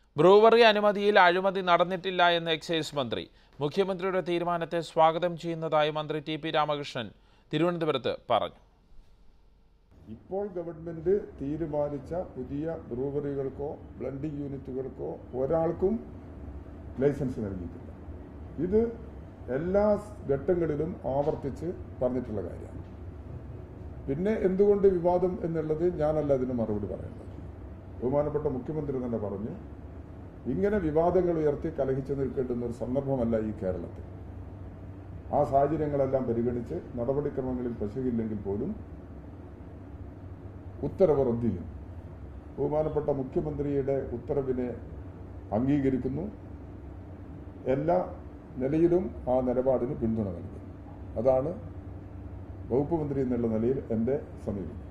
brewery അനുമതിയിൽ അഴിമതി നടന്നിട്ടില്ല എന്ന് എക്സൈസ് മന്ത്രി മുഖ്യമന്ത്രിയുടെ തീരുമാനത്തെ സ്വാഗതം ചെയ്യുന്നതായി മന്ത്രി ടി പി രാമകൃഷ്ണൻ തിരുവനന്തപുരത്ത് പറഞ്ഞു ഇപ്പോൾ ഗവൺമെന്റ് തീരുമാനിച്ച പുതിയ ബ്രൂവറികൾക്കോ ബ്ലൻഡിംഗ് യൂണിറ്റുകൾക്കോ ഒരാൾക്കും ലൈസൻസ് നൽകിയിട്ടില്ല ഇത് എല്ലാ ഘട്ടങ്ങളിലും ആവർത്തിച്ച് പറഞ്ഞിട്ടുള്ള കാര്യമാണ് പിന്നെ എന്തുകൊണ്ട് വിവാദം എന്നുള്ളത് ഞാനല്ല അതിന് മറുപടി പറയേണ്ടത് ബഹുമാനപ്പെട്ട മുഖ്യമന്ത്രി തന്നെ പറഞ്ഞു ഇങ്ങനെ വിവാദങ്ങൾ ഉയർത്തി കലഹിച്ചു നിൽക്കേണ്ടുന്ന ഒരു സന്ദർഭമല്ല ഈ കേരളത്തിൽ ആ സാഹചര്യങ്ങളെല്ലാം പരിഗണിച്ച് നടപടിക്രമങ്ങളിൽ പശുവില്ലെങ്കിൽ പോലും ഉത്തരവ് റദ്ദ് ചെയ്യും ബഹുമാനപ്പെട്ട മുഖ്യമന്ത്രിയുടെ ഉത്തരവിനെ അംഗീകരിക്കുന്നു എല്ലാ നിലയിലും ആ നിലപാടിന് പിന്തുണ നൽകും അതാണ് വകുപ്പ് മന്ത്രി എന്നുള്ള നിലയിൽ എൻ്റെ സമീപനം